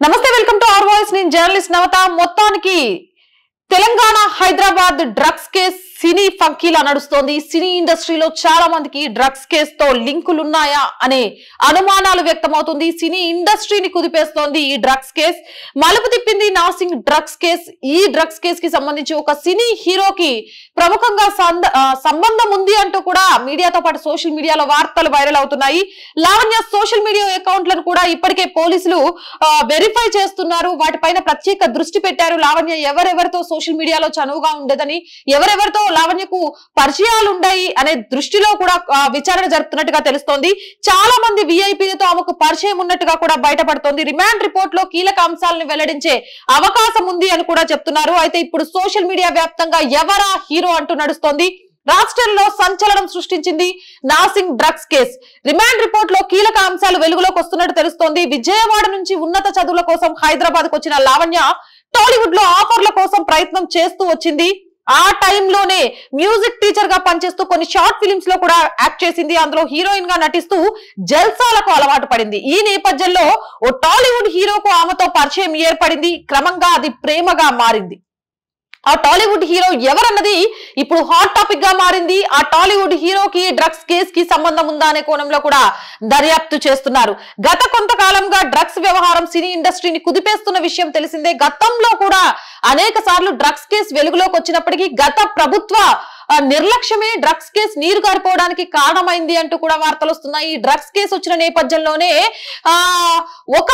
నమస్తే welcome to Our Voice నేను journalist Navatha మొత్తానికి Telangana Hyderabad drugs case cine ఫంకీలా నడుస్తోంది సినీ ఇండస్ట్రీలో చాలా మందికి డ్రగ్స్ కేస్ తో లింకులు ఉన్నాయా అనే అనుమానాలు వ్యక్తమవుతుంది సినీ ఇండస్ట్రీని కుదిపేస్తోంది ఈ డ్రగ్స్ కేస్ మలుపు తిప్పింది నాసింగ్ డ్రగ్స్ కేస్ ఈ డ్రగ్స్ కేస్ కి సంబంధించి ఒక సినీ హీరోకి ప్రముఖంగా సంద- ఆ, సంబంధం ఉంది అంటూ కూడా మీడియాతో పాటు సోషల్ మీడియాలో వార్తలు వైరల్ అవుతున్నాయి లావణ్య సోషల్ మీడియా అకౌంట్లను కూడా ఇప్పటికే పోలీసులు వెరిఫై చేస్తున్నారు వాటిపైన ప్రత్యేక దృష్టి పెట్టారు లావణ్య ఎవరెవరితో సోషల్ మీడియాలో చనువుగా ఉండేదని ఎవరెవరితో లావణ్యకు పరిచయాలు ఉన్నాయి అనే దృష్టిలో కూడా ఆ, విచారణ జరుపుతున్నట్టుగా తెలుస్తోంది చాలా మంది విఐపీలతో ఆమెకు పరిచయం ఉన్నట్టుగా కూడా బయటపడుతోంది రిమాండ్ రిపోర్ట్ లో కీలక అంశాలను వెల్లడించే అవకాశం ఉంది అని కూడా చెప్తున్నారు అయితే ఇప్పుడు సోషల్ మీడియా వ్యాప్తంగా ఎవరా హీరో అంటూ నడుస్తోంది రాష్ట్రంలో సంచలనం సృష్టించింది Narsingi drugs case remand report లో కీలక అంశాలు వెలుగులోకి వస్తున్నట్టు తెలుస్తోంది విజయవాడ నుంచి ఉన్నత చదువుల కోసం హైదరాబాద్ కు వచ్చిన లావణ్య టాలీవుడ్ లో ఆఫర్ల కోసం ప్రయత్నం చేస్తూ వచ్చింది ఆ టైంలోనే మ్యూజిక్ టీచర్ గా పనిచేస్తూ కొన్ని షార్ట్ ఫిలిమ్స్ లో కూడా యాక్ట్ చేసింది అందులో హీరోయిన్ గా నటిస్తూ జల్సాలకు అలవాటు పడింది ఈ నేపథ్యంలో ఓ టాలీవుడ్ హీరోకు ఆమెతో పరిచయం ఏర్పడింది క్రమంగా అది ప్రేమగా మారింది ఆ టాలీవుడ్ హీరో ఎవరన్నది ఇప్పుడు హాట్ టాపిక్ గా మారింది ఆ టాలీవుడ్ హీరోకి డ్రగ్స్ కేస్ కి సంబంధం ఉందా అనే కోణంలో కూడా దర్యాప్తు చేస్తున్నారు గత కొంతకాలంగా డ్రగ్స్ వ్యవహారం సినీ ఇండస్ట్రీని కుదిపేస్తున్న విషయం తెలిసిందే గతంలో కూడా అనేక సార్లు డ్రగ్స్ కేసు వెలుగులోకి వచ్చినప్పటికీ గత ప్రభుత్వ ఆ, నిర్లక్ష్యమే డ్రగ్స్ కేసు నీరు గారిపోవడానికి కారణమైంది అంటూ కూడా వార్తలు వస్తున్నాయి ఈ డ్రగ్స్ కేసు వచ్చిన నేపథ్యంలోనే ఆ ఒక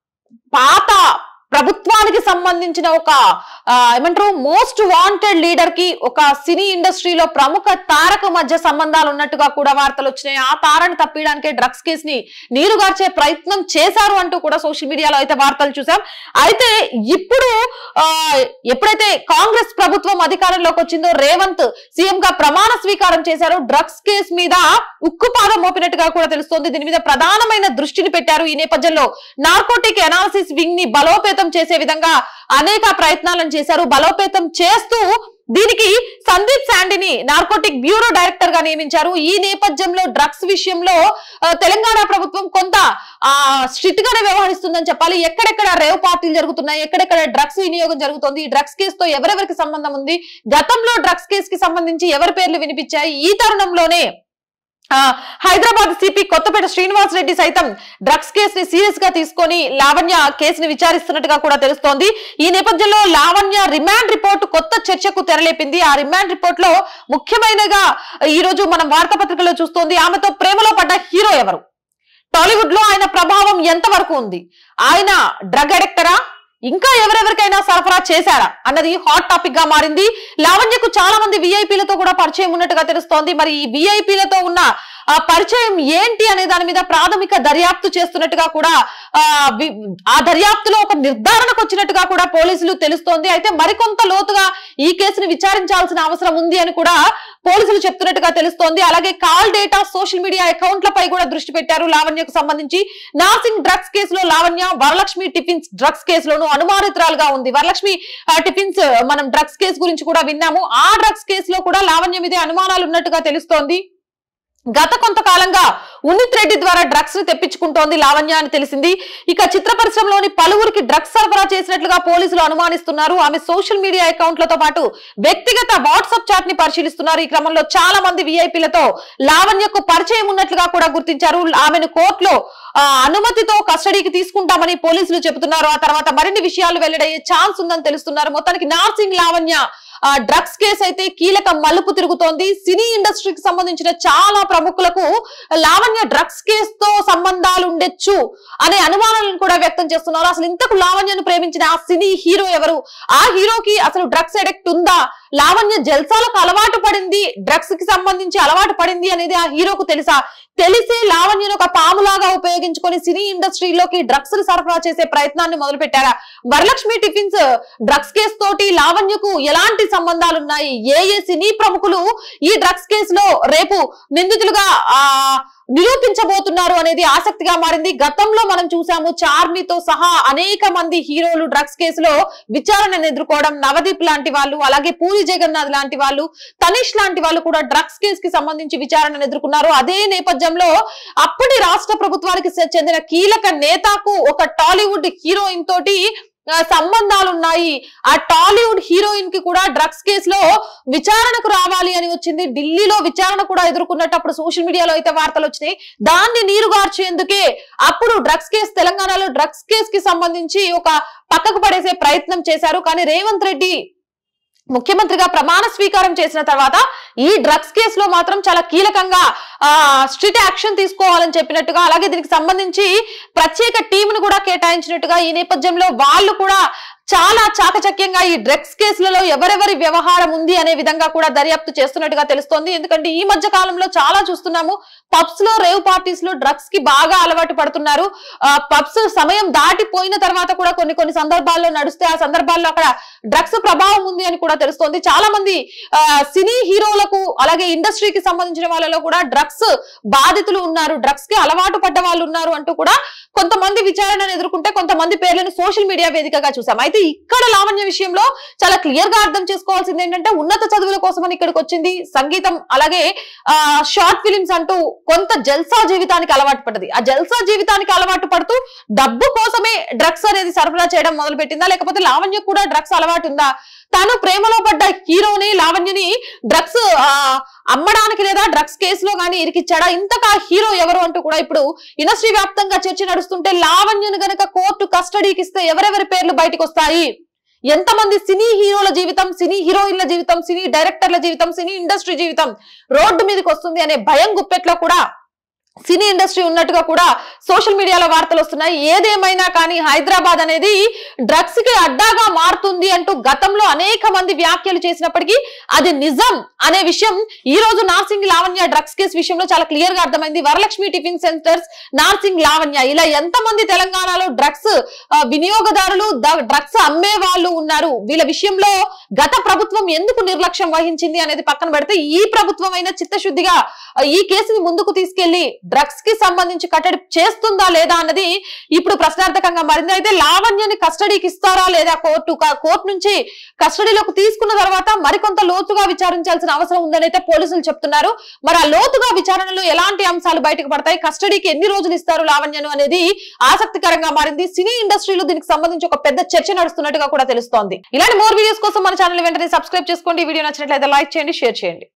పాత ప్రభుత్వానికి సంబంధించిన ఒక ఆ, ఏమంటారు మోస్ట్ వాంటెడ్ లీడర్ కి ఒక సినీ ఇండస్ట్రీలో ప్రముఖ తారకు మధ్య సంబంధాలు ఉన్నట్టుగా కూడా వార్తలు వచ్చినాయి ఆ తారని తప్పియడానికే డ్రగ్స్ కేస్ ని నీరుగార్చే ప్రయత్నం చేశారు అంటూ కూడా సోషల్ మీడియాలో అయితే వార్తలు చూసాం అయితే ఇప్పుడు ఆ, ఎప్పుడైతే కాంగ్రెస్ ప్రభుత్వం అధికారంలోకి వచ్చిందో రేవంత్ సీఎం గా ప్రమాణ స్వీకారం చేశారు డ్రగ్స్ కేసు మీద ఉక్కుపాదం మోపినట్టుగా కూడా తెలుస్తోంది దీని మీద ప్రధానమైన దృష్టిని పెట్టారు ఈ నేపథ్యంలో నార్కోటిక్ అనాలిసిస్ వింగ్ ని బలోపేతం చేసే విధంగా అనేక ప్రయత్నాలను చేశారు బలోపేతం చేస్తూ దీనికి Sandeep Shandilya narcotic bureau director గా నియమించారు ఈ నేపథ్యంలో డ్రగ్స్ విషయంలో ఆ, తెలంగాణ ప్రభుత్వం కొంత ఆ స్ట్రిక్ట్ గానే వ్యవహరిస్తుందని చెప్పాలి ఎక్కడెక్కడ రేవ్ పార్టీలు జరుగుతున్నాయి ఎక్కడెక్కడ డ్రగ్స్ వినియోగం జరుగుతుంది ఈ డ్రగ్స్ కేసు తో ఎవరెవరికి సంబంధం ఉంది గతంలో డ్రగ్స్ కేసు కి సంబంధించి ఎవరి పేర్లు వినిపించాయి ఈ తరుణంలోనే ఆ, హైదరాబాద్ సిపి కొత్తపేట శ్రీనివాస్ రెడ్డి సైతం డ్రగ్స్ కేసుని సీరియస్ గా తీసుకొని లావణ్య కేసుని విచారిస్తున్నట్టుగా కూడా తెలుస్తోంది ఈ నేపథ్యంలో లావణ్య రిమాండ్ రిపోర్ట్ కొత్త చర్చకు తెరలేపింది ఆ రిమాండ్ రిపోర్ట్ లో ముఖ్యమైనగా ఈ రోజు మనం వార్తాపత్రికలో చూస్తోంది ఆమెతో ప్రేమలో పడ్డ హీరో ఎవరు టాలీవుడ్ లో ఆయన ప్రభావం ఎంత వరకు ఉంది ఆయన డ్రగ్ అడిక్టరా ఇంకా ఎవరెవరికైనా సరఫరా చేశారా అన్నది హాట్ టాపిక్ గా మారింది లావణ్యకు చాలా మంది విఐపీలతో కూడా పరిచయం ఉన్నట్టుగా తెలుస్తోంది మరి ఈ విఐపీలతో ఉన్న ఆ పరిచయం ఏంటి అనే దాని మీద ప్రాథమిక దర్యాప్తు చేస్తున్నట్టుగా కూడా ఆ వి- ఆ దర్యాప్తులో ఒక నిర్ధారణకు వచ్చినట్టుగా కూడా పోలీసులు తెలుస్తోంది అయితే మరికొంత లోతుగా ఈ కేసుని విచారించాల్సిన అవసరం ఉంది అని కూడా పోలీసులు చెప్తున్నట్టుగా తెలుస్తోంది అలాగే కాల్ డేటా సోషల్ మీడియా అకౌంట్లపై కూడా దృష్టి పెట్టారు లావణ్యకు సంబంధించి నాసింగ్ డ్రగ్స్ కేసులో లావణ్య వరలక్ష్మి టిఫిన్స్ డ్రగ్స్ కేసులోను అనుమానితురాలుగా ఉంది వరలక్ష్మి ఆ, టిఫిన్స్ మనం డ్రగ్స్ కేసు గురించి కూడా విన్నాము ఆ డ్రగ్స్ కేసులో కూడా లావణ్య మీదే అనుమానాలు ఉన్నట్టుగా తెలుస్తోంది గత కొంతకాలంగా ఉన్నిత్ రెడ్డి ద్వారా డ్రగ్స్ ని తెప్పించుకుంటోంది లావణ్య అని తెలిసింది ఇక చిత్ర పరిశ్రమలోని పలువురికి డ్రగ్స్ సరఫరా చేసినట్లుగా పోలీసులు అనుమానిస్తున్నారు ఆమె సోషల్ మీడియా అకౌంట్లతో పాటు వ్యక్తిగత వాట్సాప్ చాట్ ని పరిశీలిస్తున్నారు ఈ క్రమంలో చాలా మంది విఐపీలతో లావణ్యకు పరిచయం ఉన్నట్లుగా కూడా గుర్తించారు ఆమెను కోర్టులో ఆ, అనుమతితో కస్టడీకి తీసుకుంటామని పోలీసులు చెబుతున్నారు ఆ తర్వాత మరిన్ని విషయాలు వెల్లడయ్యే ఛాన్స్ ఉందని తెలుస్తున్నారు మొత్తానికి నార్సింగ్ లావణ్య ఆ డ్రగ్స్ కేసు అయితే కీలక మలుపు తిరుగుతోంది సినీ ఇండస్ట్రీకి సంబంధించిన చాలా ప్రముఖులకు లావణ్య డ్రగ్స్ కేసుతో సంబంధాలు ఉండొచ్చు అనే అనుమానాలను కూడా వ్యక్తం చేస్తున్నారు అసలు ఇంతకు లావణ్యను ప్రేమించిన ఆ సినీ హీరో ఎవరు ఆ హీరోకి అసలు డ్రగ్స్ ఎడెక్ట్ ఉందా లావణ్య జల్సాలకు అలవాటు పడింది డ్రగ్స్ కి సంబంధించి అలవాటు పడింది అనేది ఆ హీరోకు తెలుసా తెలిసే లావణ్యను ఒక పాములాగా ఉపయోగించుకొని సినీ ఇండస్ట్రీలోకి డ్రగ్స్ సరఫరా చేసే ప్రయత్నాన్ని మొదలు పెట్టారా వరలక్ష్మి టిఫిన్స్ డ్రగ్స్ కేసు తోటి లావణ్యకు ఎలాంటి సంబంధాలు ఉన్నాయి ఏ ఏ సినీ ప్రముఖులు ఈ డ్రగ్స్ కేసులో రేపు నిందితులుగా ఆ నిరూపించబోతున్నారు అనేది ఆసక్తిగా మారింది గతంలో మనం చూసాము చార్మితో సహా అనేక మంది హీరోలు డ్రగ్స్ కేసులో విచారణను ఎదుర్కోవడం నవదీప్ లాంటి వాళ్ళు అలాగే పూరి జగన్నాథ్ లాంటి వాళ్ళు తనిష్ లాంటి వాళ్ళు కూడా డ్రగ్స్ కేసు కి సంబంధించి విచారణను ఎదుర్కొన్నారు అదే నేపథ్యంలో అప్పటి రాష్ట్ర ప్రభుత్వానికి చె- చెందిన కీలక నేతకు ఒక టాలీవుడ్ హీరోయిన్ తోటి ఆ, సంబంధాలు ఉన్నాయి ఆ టాలీవుడ్ హీరోయిన్ కి కూడా డ్రగ్స్ కేసులో విచారణకు రావాలి అని వచ్చింది ఢిల్లీలో విచారణ కూడా ఎదుర్కొన్నట్టు అప్పుడు సోషల్ మీడియాలో అయితే వార్తలు వచ్చినాయి దాన్ని నీరుగార్చేందుకే అప్పుడు డ్రగ్స్ కేసు తెలంగాణలో డ్రగ్స్ కేసు కి సంబంధించి ఒక పక్కకు పడేసే ప్రయత్నం చేశారు కానీ రేవంత్ రెడ్డి ముఖ్యమంత్రిగా ప్రమాణ స్వీకారం చేసిన తర్వాత ఈ డ్రగ్స్ కేసులో మాత్రం చాలా కీలకంగా ఆ స్ట్రిక్ట్ యాక్షన్ తీసుకోవాలని చెప్పినట్టుగా అలాగే దీనికి సంబంధించి ప్రత్యేక టీంను కూడా కేటాయించినట్టుగా ఈ నేపథ్యంలో వాళ్ళు కూడా చాలా చాకచక్యంగా ఈ డ్రగ్స్ కేసులలో ఎవరెవరి వ్యవహారం ఉంది అనే విధంగా కూడా దర్యాప్తు చేస్తున్నట్టుగా తెలుస్తోంది ఎందుకంటే ఈ మధ్య కాలంలో చాలా చూస్తున్నాము పబ్స్ లో రేవ్ పార్టీస్ లో డ్రగ్స్ కి బాగా అలవాటు పడుతున్నారు పబ్స్ సమయం దాటిపోయిన తర్వాత కూడా కొన్ని కొన్ని సందర్భాల్లో నడుస్తే ఆ సందర్భాల్లో అక్కడ డ్రగ్స్ ప్రభావం ఉంది అని కూడా తెలుస్తోంది చాలా మంది ఆ, సినీ హీరోలకు అలాగే ఇండస్ట్రీకి సంబంధించిన వాళ్ళలో కూడా డ్రగ్స్ బాధితులు ఉన్నారు డ్రగ్స్ కి అలవాటు పడ్డ వాళ్ళు ఉన్నారు అంటూ కూడా కొంతమంది విచారణను ఎదుర్కొంటే కొంతమంది పేర్లను సోషల్ మీడియా వేదికగా చూసాం అయితే ఇక్కడ లావణ్య విషయంలో చాలా క్లియర్ గా అర్థం చేసుకోవాల్సింది ఏంటంటే ఉన్నత చదువుల కోసమని ఇక్కడికి వచ్చింది సంగీతం అలాగే ఆ షార్ట్ ఫిలిమ్స్ అంటూ కొంత జల్సా జీవితానికి అలవాటు పడ్డది ఆ జల్సా జీవితానికి అలవాటు పడుతూ డబ్బు కోసమే డ్రగ్స్ అనేది సరఫరా చేయడం మొదలు పెట్టిందా లేకపోతే లావణ్య కూడా డ్రగ్స్ అలవాటు ఉందా తాను ప్రేమలో పడ్డ హీరోని లావణ్యని డ్రగ్స్ అమ్మడానికి లేదా డ్రగ్స్ కేసులో గానీ ఇరికిచ్చాడా ఇంతకా హీరో ఎవరు అంటూ కూడా ఇప్పుడు ఇండస్ట్రీ వ్యాప్తంగా చర్చ నడుస్తుంటే లావణ్యను గనక కోర్టు కస్టడీకి ఇస్తే ఎవరెవరి పేర్లు బయటకు వస్తాయి ఎంతమంది సినీ హీరోల జీవితం సినీ హీరోయిన్ల జీవితం సినీ డైరెక్టర్ల జీవితం సినీ ఇండస్ట్రీ జీవితం రోడ్డు మీదకి వస్తుంది అనే భయం గుప్పెట్లో కూడా సినీ ఇండస్ట్రీ ఉన్నట్టుగా కూడా సోషల్ మీడియాలో వార్తలు వస్తున్నాయి ఏదేమైనా కానీ హైదరాబాద్ అనేది డ్రగ్స్ కి అడ్డాగా మారుతుంది అంటూ గతంలో అనేక మంది వ్యాఖ్యలు చేసినప్పటికీ అది నిజం అనే విషయం ఈ రోజు నార్సింగ్ లావణ్య డ్రగ్స్ కేసు విషయంలో చాలా క్లియర్ గా అర్థమైంది వరలక్ష్మి టిఫిన్ సెంటర్స్ నార్సింగ్ లావణ్య ఇలా ఎంతమంది తెలంగాణలో డ్రగ్స్ వినియోగదారులు డ్రగ్స్ అమ్మే వాళ్ళు ఉన్నారు వీళ్ళ విషయంలో గత ప్రభుత్వం ఎందుకు నిర్లక్ష్యం వహించింది అనేది పక్కన పెడితే ఈ ప్రభుత్వం అయినా చిత్తశుద్ధిగా ఆ, ఈ కేసుని ముందుకు తీసుకెళ్లి డ్రగ్స్ కి సంబంధించి కట్టడి చేస్తుందా లేదా అన్నది ఇప్పుడు ప్రశ్నార్థకంగా మారింది అయితే లావణ్యని కస్టడీకి ఇస్తారా లేదా కోర్టు క- కోర్టు నుంచి కస్టడీలోకి తీసుకున్న తర్వాత మరికొంత లోతుగా విచారించాల్సిన అవసరం ఉందని అయితే పోలీసులు చెప్తున్నారు మరి ఆ లోతుగా విచారణలో ఎలాంటి అంశాలు బయటకు పడతాయి కస్టడీకి ఎన్ని రోజులు ఇస్తారు లావణ్యను అనేది ఆసక్తికరంగా మారింది సినీ ఇండస్ట్రీలో దీనికి సంబంధించి ఒక పెద్ద చర్చ నడుస్తున్నట్టుగా కూడా తెలుస్తోంది ఇలాంటి మోర్ వీడియోస్ కోసం మన ఛానల్ వెంటనే సబ్స్క్రైబ్ చేసుకోండి ఈ వీడియో నచ్చినట్లయితే లైక్ చేయండి షేర్ చేయండి